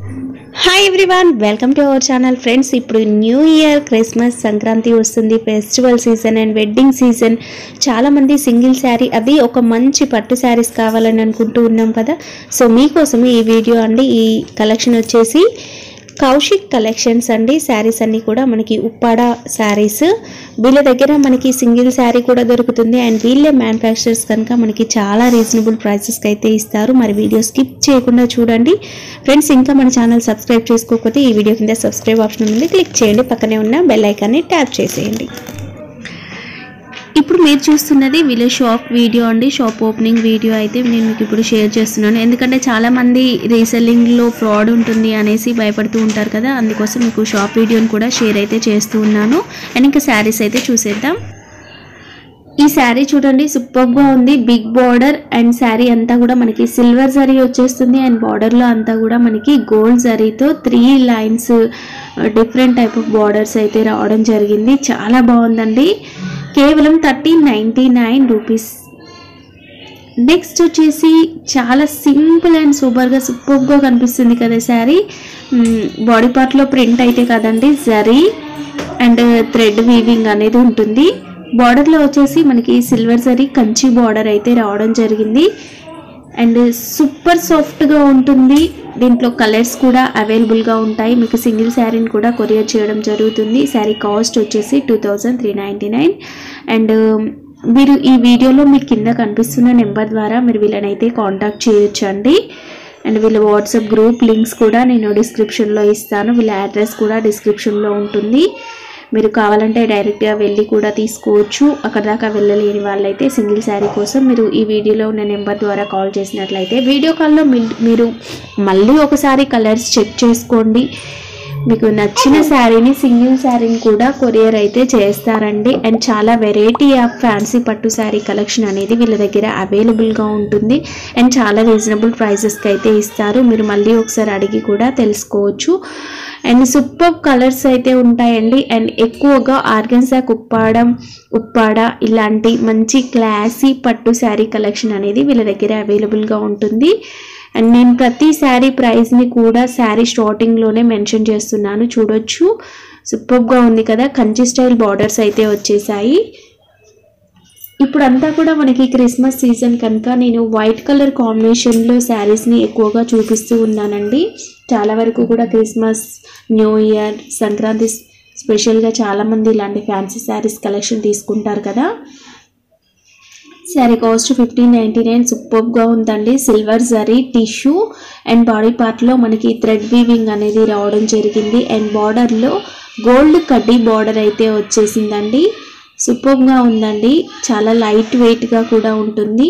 hi everyone welcome to our channel friends ఇప్పుడు new year Christmas Sankranti వస్తుంది festival season and wedding season చాలామంది single sari అది ఒక మంచి పట్టు శారీస్ కావాలని అనుకుంటూ ఉన్నాం కదా సో మీకోసం ఈ వీడియో అండి ఈ కలెక్షన్ వచ్చేసి కౌశిక్ కలెక్షన్స్ అండి శారీస్ అన్నీ కూడా మనకి ఉప్పాడ శారీస్ వీళ్ళ దగ్గర మనకి సింగిల్ శారీ కూడా దొరుకుతుంది అండ్ వీళ్ళే మ్యానుఫ్యాక్చరర్స్ కనుక మనకి చాలా రీజనబుల్ ప్రైసెస్కి అయితే ఇస్తారు మరి వీడియో స్కిప్ చేయకుండా చూడండి ఫ్రెండ్స్ ఇంకా మన ఛానల్ సబ్స్క్రైబ్ చేసుకోకపోతే ఈ వీడియో కింద సబ్స్క్రైబ్ ఆప్షన్ ఉంది క్లిక్ చేయండి పక్కనే ఉన్న బెల్ ఐకాన్ని ట్యాప్ చేసేయండి ఇప్పుడు మీరు చూస్తున్నది వీళ్ళ షాప్ వీడియో అండి షాప్ ఓపెనింగ్ వీడియో అయితే నేను మీకు ఇప్పుడు షేర్ చేస్తున్నాను ఎందుకంటే చాలామంది రీసెల్లింగ్లో ఫ్రాడ్ ఉంటుంది అనేసి భయపడుతూ ఉంటారు కదా అందుకోసం మీకు షాప్ వీడియోని కూడా షేర్ అయితే చేస్తూ ఉన్నాను అండ్ ఇంకా శారీస్ అయితే చూసేద్దాం ఈ శారీ చూడండి సూపర్గా ఉంది బిగ్ బార్డర్ అండ్ శారీ అంతా కూడా మనకి సిల్వర్ జరీ వచ్చేస్తుంది అండ్ బార్డర్లో అంతా కూడా మనకి గోల్డ్ జరీతో three lines different type of borders అయితే రావడం జరిగింది చాలా బాగుందండి కేవలం thirteen ninety nine rupees next వచ్చేసి చాలా సింపుల్ అండ్ సూపర్గా సూపర్గా కనిపిస్తుంది కదా శారీ బాడీ పార్ట్లో ప్రింట్ అయితే కదండి జరీ అండ్ థ్రెడ్ వీవింగ్ అనేది ఉంటుంది బార్డర్లో వచ్చేసి మనకి సిల్వర్ జరీ కంచి బార్డర్ అయితే రావడం జరిగింది అండ్ సూపర్ సాఫ్ట్గా ఉంటుంది దీంట్లో కలర్స్ కూడా అవైలబుల్గా ఉంటాయి మీకు సింగిల్ శారీని కూడా కొరియర్ చేయడం జరుగుతుంది శారీ కాస్ట్ వచ్చేసి two thousand three ninety nine and మీరు ఈ వీడియోలో మీకు కింద కనిపిస్తున్న నెంబర్ ద్వారా మీరు వీళ్ళనైతే కాంటాక్ట్ చేయొచ్చు అండి అండ్ వీళ్ళ వాట్సాప్ గ్రూప్ లింక్స్ కూడా నేను డిస్క్రిప్షన్లో ఇస్తాను వీళ్ళ అడ్రస్ కూడా డిస్క్రిప్షన్లో ఉంటుంది మీరు కావాలంటే డైరెక్ట్గా వెళ్ళి కూడా తీసుకోవచ్చు అక్కడ దాకా వెళ్ళలేని వాళ్ళైతే సింగిల్ శారీ కోసం మీరు ఈ వీడియోలో ఉన్న నెంబర్ ద్వారా కాల్ చేసినట్లయితే వీడియో కాల్లో మీరు మళ్ళీ ఒకసారి కలర్స్ చెక్ చేసుకోండి మీకు నచ్చిన శారీని సింగిల్ శారీని కూడా కొరియర్ అయితే చేస్తారండి అండ్ చాలా వెరైటీ ఆఫ్ ఫ్యాన్సీ పట్టు శారీ కలెక్షన్ అనేది వీళ్ళ దగ్గర అవైలబుల్గా ఉంటుంది అండ్ చాలా రీజనబుల్ ప్రైజెస్కి అయితే ఇస్తారు మీరు మళ్ళీ ఒకసారి అడిగి కూడా తెలుసుకోవచ్చు అండ్ సూపర్ కలర్స్ అయితే ఉంటాయండి అండ్ ఎక్కువగా ఆర్గన్సా కుప్పాడం ఉప్పాడ ఇలాంటి మంచి క్లాసీ పట్టు శారీ కలెక్షన్ అనేది వీళ్ళ దగ్గర అవైలబుల్గా ఉంటుంది అండ్ నేను ప్రతి శారీ ప్రైస్ని కూడా శారీ స్టార్టింగ్లోనే మెన్షన్ చేస్తున్నాను చూడొచ్చు సూపర్గా ఉంది కదా కంచి స్టైల్ బార్డర్స్ అయితే వచ్చేసాయి ఇప్పుడు అంతా కూడా మనకి క్రిస్మస్ సీజన్ కనుక నేను వైట్ కలర్ కాంబినేషన్లో శారీస్ని ఎక్కువగా చూపిస్తూ ఉన్నానండి చాలా వరకు కూడా క్రిస్మస్ న్యూ ఇయర్ సంక్రాంతి స్పెషల్గా చాలామంది ఇలాంటి ఫ్యాన్సీ శారీస్ కలెక్షన్ తీసుకుంటారు కదా sari cost fifteen ninety nine సూపర్గా ఉందండి silver zari tissue and body పార్ట్లో మనకి థ్రెడ్ వీవింగ్ అనేది రావడం జరిగింది అండ్ బార్డర్లో గోల్డ్ కడ్డీ బార్డర్ అయితే వచ్చేసిందండి సూపర్గా ఉందండి చాలా లైట్ వెయిట్గా కూడా ఉంటుంది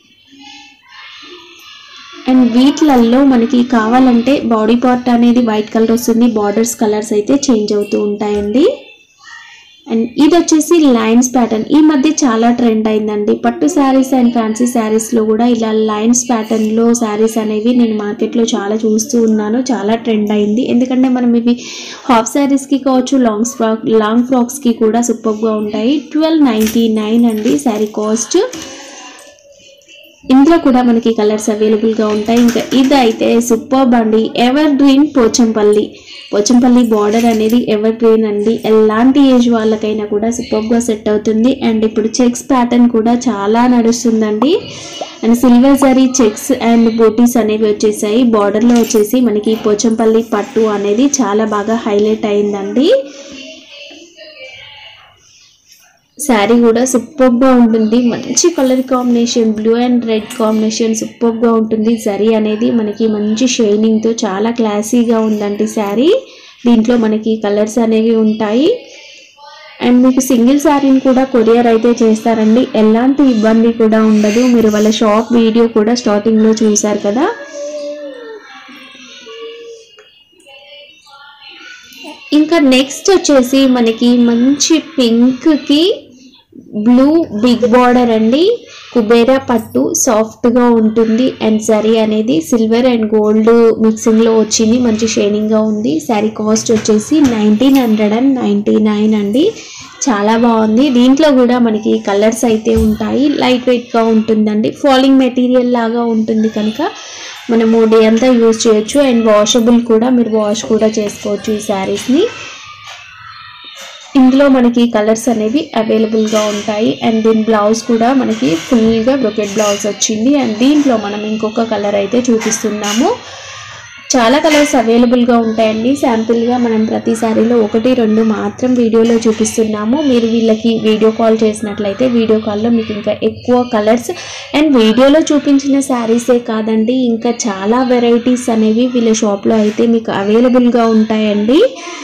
అండ్ వీటిలల్లో మనకి కావాలంటే బాడీ పార్ట్ అనేది వైట్ కలర్ వస్తుంది బార్డర్స్ కలర్స్ అయితే చేంజ్ అవుతూ ఉంటాయండి అండ్ ఇది వచ్చేసి లైన్స్ ప్యాటర్న్ ఈ మధ్య చాలా ట్రెండ్ అయిందండి పట్టు శారీస్ అండ్ ఫ్యాన్సీ శారీస్లో కూడా ఇలా లైన్స్ ప్యాటర్న్లో శారీస్ అనేవి నేను మార్కెట్లో చాలా చూస్తూ ఉన్నాను చాలా ట్రెండ్ అయింది ఎందుకంటే మనం ఇవి హాఫ్ శారీస్కి కావచ్చు లాంగ్ ఫ్రాక్ లాంగ్ ఫ్రాక్స్కి కూడా సూపర్గా ఉంటాయి ట్వెల్వ్ నైంటీ నైన్ అండి శారీ కాస్ట్ ఇందులో కూడా మనకి కలర్స్ అవైలబుల్గా ఉంటాయి ఇంకా ఇది అయితే సూపర్ అండి evergreen Pochampally Pochampally border అనేది ఎవర్ గ్రీన్ అండి ఎలాంటి ఏజ్ వాళ్ళకైనా కూడా సూపర్గా సెట్ అవుతుంది అండ్ ఇప్పుడు చెక్స్ ప్యాటర్న్ కూడా చాలా నడుస్తుందండి and silver zari checks and బూటీస్ అనేవి వచ్చేసాయి బార్డర్లో వచ్చేసి మనకి పోచంపల్లి పట్టు అనేది చాలా బాగా హైలైట్ అయిందండి శారీ కూడా సూపర్గా ఉంటుంది మంచి colour combination blue and red combination సూపర్గా ఉంటుంది జరీ అనేది మనకి మంచి షైనింగ్తో చాలా క్లాసీగా ఉందండి శారీ దీంట్లో మనకి కలర్స్ అనేవి ఉంటాయి అండ్ మీకు సింగిల్ శారీని కూడా కొరియర్ అయితే చేస్తారండి ఎలాంటి ఇబ్బంది కూడా ఉండదు మీరు వాళ్ళ షాప్ వీడియో కూడా స్టార్టింగ్లో చూశారు కదా ఇంకా నెక్స్ట్ వచ్చేసి మనకి మంచి పింక్కి బ్లూ బిగ్ బార్డర్ అండి కుబేరా పట్టు సాఫ్ట్గా ఉంటుంది అండ్ జరీ అనేది సిల్వర్ అండ్ గోల్డ్ మిక్సింగ్లో వచ్చింది మంచి షైనింగ్గా ఉంది శారీ కాస్ట్ వచ్చేసి nineteen hundred and ninety nine అండి చాలా బాగుంది దీంట్లో కూడా మనకి కలర్స్ అయితే ఉంటాయి లైట్ వెయిట్గా ఉంటుందండి ఫాలింగ్ మెటీరియల్ లాగా ఉంటుంది కనుక మనము డే అంతా యూజ్ చేయొచ్చు అండ్ వాషబుల్ కూడా మీరు వాష్ కూడా చేసుకోవచ్చు ఈ శారీస్ని ఇందులో మనకి కలర్స్ అనేవి అవైలబుల్గా ఉంటాయి అండ్ దీని బ్లౌజ్ కూడా మనకి ఫుల్గా బ్రొకెట్ బ్లౌజ్ వచ్చింది అండ్ దీంట్లో మనం ఇంకొక కలర్ అయితే చూపిస్తున్నాము చాలా కలర్స్ అవైలబుల్గా ఉంటాయండి శాంపిల్గా మనం ప్రతి సారీలో ఒకటి రెండు మాత్రం వీడియోలో చూపిస్తున్నాము మీరు వీళ్ళకి వీడియో కాల్ చేసినట్లయితే వీడియో కాల్లో మీకు ఇంకా ఎక్కువ కలర్స్ అండ్ వీడియోలో చూపించిన శారీసే కాదండి ఇంకా చాలా వెరైటీస్ అనేవి వీళ్ళ షాప్లో అయితే మీకు అవైలబుల్గా ఉంటాయండి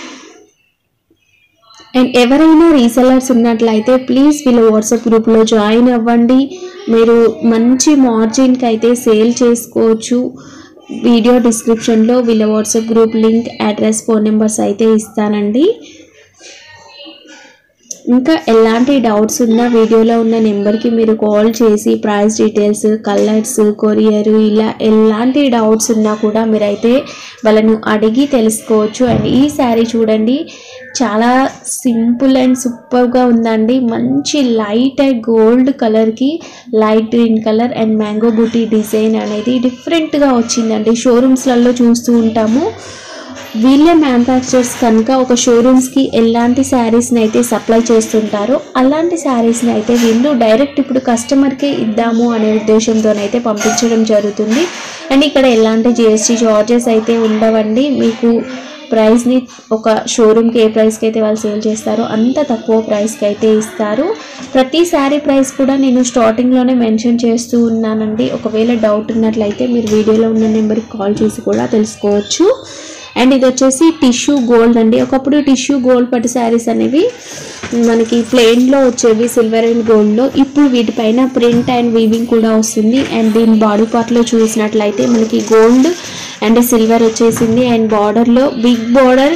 అండ్ ఎవరైనా రీసెల్లర్స్ ఉన్నట్లయితే ప్లీజ్ వీళ్ళ వాట్సాప్ గ్రూప్లో జాయిన్ అవ్వండి మీరు మంచి మార్జిన్కి అయితే సేల్ చేసుకోవచ్చు వీడియో డిస్క్రిప్షన్లో వీళ్ళ WhatsApp group link address phone numbers అయితే ఇస్తానండి ఇంకా ఎలాంటి డౌట్స్ ఉన్నా వీడియోలో ఉన్న నెంబర్కి మీరు కాల్ చేసి ప్రైస్ డీటెయిల్స్ కలర్స్ కొరియర్ ఇలా ఎలాంటి డౌట్స్ ఉన్నా కూడా మీరైతే వాళ్ళను అడిగి తెలుసుకోవచ్చు అండ్ ఈ శారీ చూడండి చాలా సింపుల్ అండ్ సూపర్గా ఉందండి మంచి లైట్ అండ్ గోల్డ్ కలర్కి light green colour and mango బూటీ డిజైన్ అనేది డిఫరెంట్గా వచ్చిందండి షోరూమ్స్లలో చూస్తూ ఉంటాము వీళ్ళే మ్యానుఫ్యాక్చర్స్ కనుక ఒక షోరూమ్స్కి ఎలాంటి శారీస్ని అయితే సప్లై చేస్తుంటారో అలాంటి శారీస్ని అయితే వీళ్ళు డైరెక్ట్ ఇప్పుడు కస్టమర్కే ఇద్దాము అనే ఉద్దేశంతోనైతే పంపించడం జరుగుతుంది అండ్ ఇక్కడ ఎలాంటి జిఎస్టీ చార్జెస్ అయితే ఉండవండి మీకు ప్రైస్ని ఒక షోరూమ్కి ఏ ప్రైస్కి అయితే వాళ్ళు సేల్ చేస్తారో అంత తక్కువ ప్రైస్కి అయితే ఇస్తారు ప్రతి శారీ ప్రైస్ కూడా నేను స్టార్టింగ్లోనే మెన్షన్ చేస్తూ ఉన్నానండి ఒకవేళ డౌట్ ఉన్నట్లయితే మీరు వీడియోలో ఉన్న నెంబర్కి కాల్ చేసి కూడా తెలుసుకోవచ్చు అండ్ ఇది వచ్చేసి టిష్యూ గోల్డ్ అండి ఒకప్పుడు టిష్యూ గోల్డ్ పట్టు శారీస్ అనేవి మనకి ప్లెయిన్లో వచ్చేవి సిల్వర్ అండ్ గోల్డ్లో ఇప్పుడు వీటిపైన ప్రింట్ అండ్ వీవింగ్ కూడా వస్తుంది అండ్ దీని బాడీ పార్ట్లో చూసినట్లయితే మనకి గోల్డ్ అండ్ సిల్వర్ వచ్చేసింది అండ్ బార్డర్లో బిగ్ బార్డర్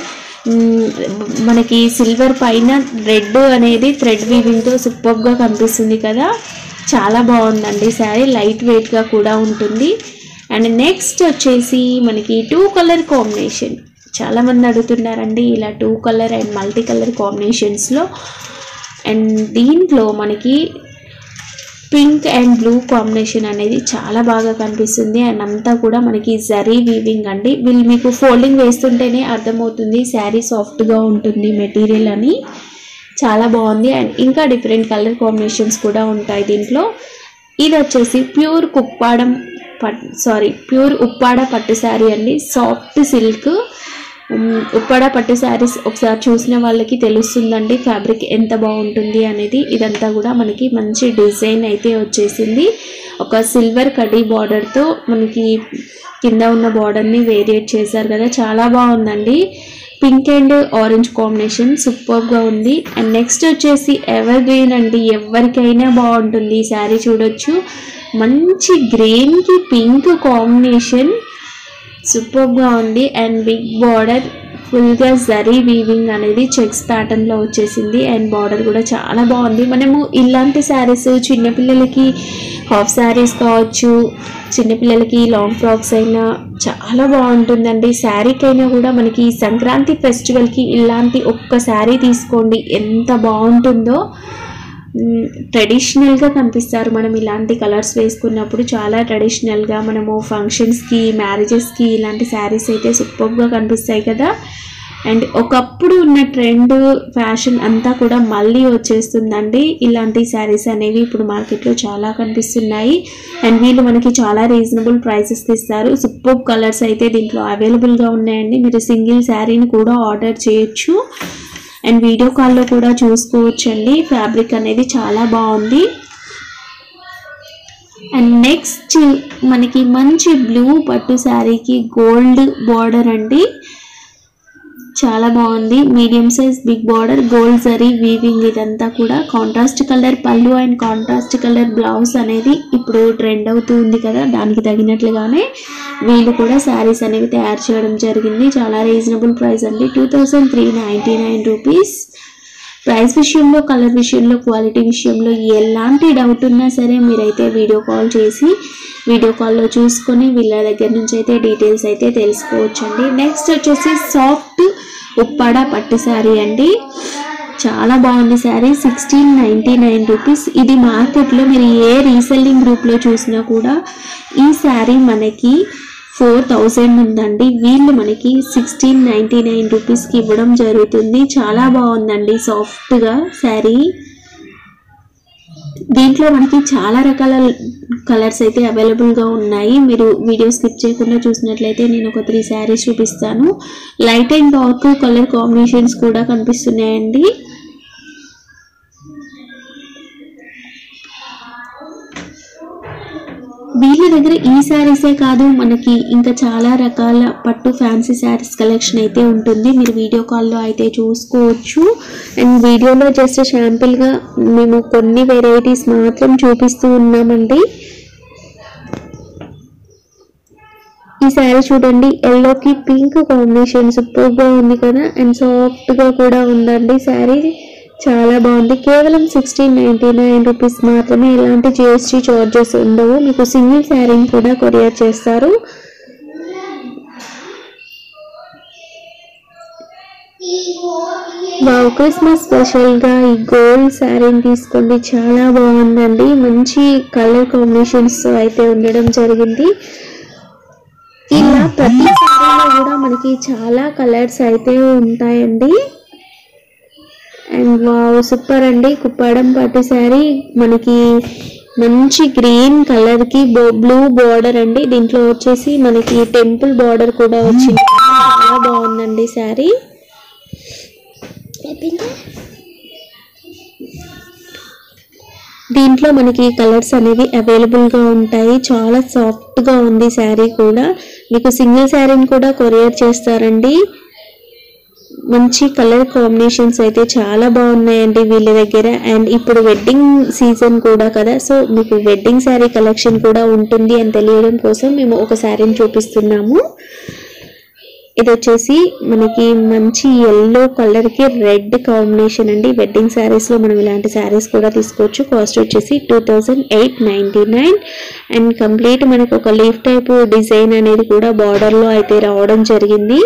మనకి సిల్వర్ పైన రెడ్ అనేది థ్రెడ్ వీవింగ్తో సూపర్గా కనిపిస్తుంది కదా చాలా బాగుందండి శారీ లైట్ వెయిట్గా కూడా ఉంటుంది అండ్ నెక్స్ట్ వచ్చేసి మనకి టూ కలర్ కాంబినేషన్ చాలామంది అడుగుతున్నారండి ఇలా two colour and multi colour కాంబినేషన్స్లో అండ్ దీంట్లో మనకి పింక్ అండ్ బ్లూ కాంబినేషన్ అనేది చాలా బాగా కనిపిస్తుంది అండ్ అంతా కూడా మనకి జరీ వీవింగ్ అండి వీళ్ళు మీకు ఫోల్డింగ్ వేస్తుంటేనే అర్థమవుతుంది శారీ సాఫ్ట్గా ఉంటుంది మెటీరియల్ అని చాలా బాగుంది అండ్ ఇంకా డిఫరెంట్ కలర్ కాంబినేషన్స్ కూడా ఉంటాయి దీంట్లో ఇది వచ్చేసి ప్యూర్ కుప్పాడం పట్ సారీ ప్యూర్ ఉప్పాడ పట్టు శారీ అండి సాఫ్ట్ సిల్క్ ఉప్పాడ పట్టు శారీస్ ఒకసారి చూసిన వాళ్ళకి తెలుస్తుందండి ఫ్యాబ్రిక్ ఎంత బాగుంటుంది అనేది ఇదంతా కూడా మనకి మంచి డిజైన్ అయితే వచ్చేసింది ఒక సిల్వర్ కడీ బార్డర్తో మనకి కింద ఉన్న బార్డర్ని వేరియేట్ చేశారు కదా చాలా బాగుందండి పింక్ అండ్ ఆరెంజ్ కాంబినేషన్ సూపర్గా ఉంది అండ్ నెక్స్ట్ వచ్చేసి ఎవర్ గ్రీన్ అండి ఎవరికైనా బాగుంటుంది ఈ శారీ చూడొచ్చు మంచి గ్రీన్కి పింక్ కాంబినేషన్ సూపర్గా ఉంది అండ్ బిగ్ బార్డర్ ఫుల్గా జరీ వీవింగ్ అనేది చెక్స్ ప్యాటర్న్లో వచ్చేసింది అండ్ బార్డర్ కూడా చాలా బాగుంది మనము ఇలాంటి శారీస్ చిన్నపిల్లలకి హాఫ్ శారీస్ కావచ్చు చిన్నపిల్లలకి లాంగ్ ఫ్రాక్స్ అయినా చాలా బాగుంటుందండి శారీకైనా కూడా మనకి ఈ సంక్రాంతి ఫెస్టివల్కి ఇలాంటి ఒక్క శారీ తీసుకోండి ఎంత బాగుంటుందో ట్రెడిషనల్గా కనిపిస్తారు మనం ఇలాంటి కలర్స్ వేసుకున్నప్పుడు చాలా ట్రెడిషనల్గా మనము ఫంక్షన్స్కి మ్యారేజెస్కి ఇలాంటి శారీస్ అయితే సూపర్గా కనిపిస్తాయి కదా అండ్ ఒకప్పుడు ఉన్న ట్రెండ్ ఫ్యాషన్ అంతా కూడా మళ్ళీ వచ్చేస్తుందండి ఇలాంటి శారీస్ అనేవి ఇప్పుడు మార్కెట్లో చాలా కనిపిస్తున్నాయి అండ్ వీళ్ళు మనకి చాలా రీజనబుల్ ప్రైసెస్కి ఇస్తారు సూపర్ కలర్స్ అయితే దీంట్లో అవైలబుల్గా ఉన్నాయండి మీరు సింగిల్ శారీని కూడా ఆర్డర్ చేయొచ్చు అండ్ వీడియో కాల్లో కూడా చూసుకోవచ్చండి ఫ్యాబ్రిక్ అనేది చాలా బాగుంది అండ్ నెక్స్ట్ మనకి మంచి బ్లూ పట్టు శారీకి గోల్డ్ బార్డర్ అండి చాలా బాగుంది medium size big border gold zari weaving ఇదంతా కూడా కాంట్రాస్ట్ కలర్ పళ్ళు అండ్ కాంట్రాస్ట్ కలర్ బ్లౌజ్ అనేది ఇప్పుడు ట్రెండ్ అవుతూ ఉంది కదా దానికి తగినట్లుగానే వీళ్ళు కూడా శారీస్ అనేవి తయారు చేయడం జరిగింది చాలా రీజనబుల్ ప్రైస్ అండి two thousand three ninety nine rupees price విషయంలో కలర్ విషయంలో క్వాలిటీ విషయంలో ఎలాంటి డౌట్ ఉన్నా సరే మీరైతే వీడియో కాల్ చేసి వీడియో కాల్లో చూసుకొని వీళ్ళ దగ్గర నుంచి అయితే డీటెయిల్స్ అయితే తెలుసుకోవచ్చండి నెక్స్ట్ వచ్చేసి సాఫ్ట్ ఉప్పాడ పట్టు శారీ అండి చాలా బాగుంది sari sixteen ninety nine rupees ఇది మార్కెట్లో మీరు ఏ రీసెల్లింగ్ గ్రూప్లో చూసినా కూడా ఈ శారీ మనకి ఫోర్ థౌజండ్ ఉందండి వీళ్ళు మనకి సిక్స్టీన్ నైంటీ నైన్ రూపీస్కి ఇవ్వడం జరుగుతుంది చాలా బాగుందండి సాఫ్ట్గా శారీ దీంట్లో మనకి చాలా రకాల కలర్స్ అయితే అవైలబుల్గా ఉన్నాయి మీరు వీడియో స్కిప్ చేయకుండా చూసినట్లయితే నేను ఒక త్రీ శారీస్ చూపిస్తాను light and dark colour combinations కూడా కనిపిస్తున్నాయండి వీళ్ళ దగ్గర ఈ శారీసే కాదు మనకి ఇంకా చాలా రకాల పట్టు ఫ్యాన్సీ శారీస్ కలెక్షన్ అయితే ఉంటుంది మీరు వీడియో కాల్లో అయితే చూసుకోవచ్చు అండ్ వీడియోలో జస్ట్ శాంపుల్గా మేము కొన్ని వెరైటీస్ మాత్రం చూపిస్తూ ఉన్నామండి ఈ శారీ చూడండి ఎల్లోకి పింక్ కాంబినేషన్ సూపర్గా ఉంది కదా అండ్ సాఫ్ట్గా కూడా ఉందండి శారీ చాలా బాగుంది కేవలం సిక్స్టీన్ నైంటీ నైన్ రూపీస్ మాత్రమే ఎలాంటి జిఎస్టీ చార్జెస్ ఉండవు మీకు సింగిల్ శారీని కూడా కొరియర్ చేస్తారు వావ్ క్రిస్మస్ స్పెషల్గా ఈ గోల్డ్ శారీని తీసుకోండి చాలా బాగుందండి మంచి కలర్ కాంబినేషన్స్ అయితే ఉండడం జరిగింది ఇలా ప్రతి శారీలో కూడా మనకి చాలా కలర్స్ అయితే ఉంటాయండి అండ్ వావ్ సూపర్ అండి కుప్పాడం పట్టు శారీ మనకి మంచి గ్రీన్ కలర్ కి బ్లూ బార్డర్ అండి దీంట్లో వచ్చేసి మనకి టెంపుల్ బార్డర్ కూడా వచ్చింది చాలా బాగుందండి శారీ దీంట్లో మనకి కలర్స్ అనేవి అవైలబుల్గా ఉంటాయి చాలా సాఫ్ట్గా ఉంది శారీ కూడా మీకు సింగిల్ శారీని కూడా కొరియర్ చేస్తారండి మంచి కలర్ కాంబినేషన్స్ అయితే చాలా బాగున్నాయండి వీళ్ళ దగ్గర అండ్ ఇప్పుడు వెడ్డింగ్ సీజన్ కూడా కదా సో మీకు వెడ్డింగ్ శారీ కలెక్షన్ కూడా ఉంటుంది అని తెలియడం కోసం మేము ఒక శారీని చూపిస్తున్నాము ఇది వచ్చేసి మనకి మంచి ఎల్లో కలర్కి రెడ్ కాంబినేషన్ అండి వెడ్డింగ్ శారీస్లో మనం ఇలాంటి శారీస్ కూడా తీసుకోవచ్చు కాస్ట్ వచ్చేసి two thousand eight ninety nine and complete మనకు ఒక లీఫ్ టైప్ డిజైన్ అనేది కూడా బార్డర్లో అయితే రావడం జరిగింది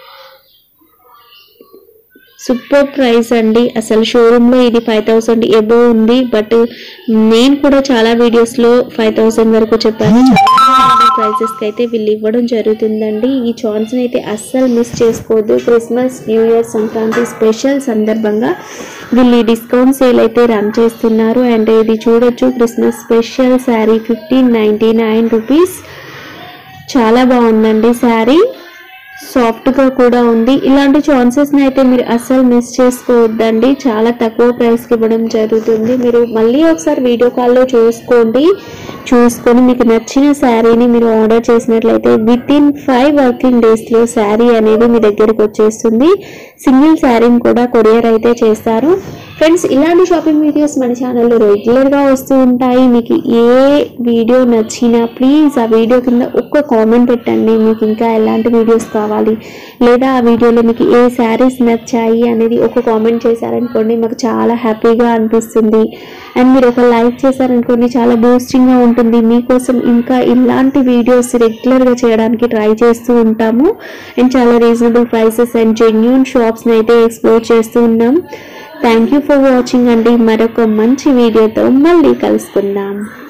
సూపర్ ప్రైస్ అండి అసలు షోరూంలో ఇది ఫైవ్ థౌసండ్ ఎబో ఉంది బట్ నేను కూడా చాలా వీడియోస్లో ఫైవ్ థౌసండ్ వరకు చెప్పాను చాలా ప్రైసెస్కి అయితే వీళ్ళు ఇవ్వడం జరుగుతుందండి ఈ ఛాన్స్ని అయితే అస్సలు మిస్ చేసుకోవద్దు Christmas new year Sankranti special సందర్భంగా వీళ్ళు ఈ డిస్కౌంట్ సేల్ అయితే రన్ చేస్తున్నారు అండ్ ఇది చూడొచ్చు Christmas special sari fifteen ninety nine rupees చాలా బాగుందండి శారీ సాఫ్ట్గా కూడా ఉంది ఇలాంటి ఛాన్సెస్ని అయితే మీరు అస్సలు మిస్ చేసుకోవద్దండి చాలా తక్కువ ప్రైస్కి ఇవ్వడం జరుగుతుంది మీరు మళ్ళీ ఒకసారి వీడియో కాల్లో చూసుకోండి చూసుకొని మీకు నచ్చిన శారీని మీరు ఆర్డర్ చేసినట్లయితే విత్ ఇన్ ఫైవ్ వర్కింగ్ డేస్లో శారీ అనేది మీ దగ్గరకు వచ్చేస్తుంది సింగిల్ శారీని కూడా కొరియర్ అయితే చేస్తారు ఫ్రెండ్స్ ఇలాంటి షాపింగ్ వీడియోస్ మన ఛానల్లో రెగ్యులర్గా వస్తూ ఉంటాయి మీకు ఏ వీడియో నచ్చినా ప్లీజ్ ఆ వీడియో కింద ఒక్క కామెంట్ పెట్టండి మీకు ఇంకా ఎలాంటి వీడియోస్ కావాలి లేదా ఆ వీడియోలో మీకు ఏ శారీస్ నచ్చాయి అనేది ఒక కామెంట్ చేశారనుకోండి మాకు చాలా హ్యాపీగా అనిపిస్తుంది అండ్ మీరు ఒక లైక్ చేశారనుకోండి చాలా బూస్టింగ్గా ఉంటుంది మీకోసం ఇంకా ఇలాంటి వీడియోస్ రెగ్యులర్గా చేయడానికి ట్రై చేస్తూ ఉంటాము అండ్ చాలా రీజనబుల్ ప్రైసెస్ అండ్ జెన్యున్ షాప్స్ని అయితే ఎక్స్ప్లోర్ చేస్తూ ఉన్నాం థ్యాంక్ యూ ఫర్ వాచింగ్ అండి మరొక మంచి వీడియోతో మళ్ళీ కలుసుకుందాం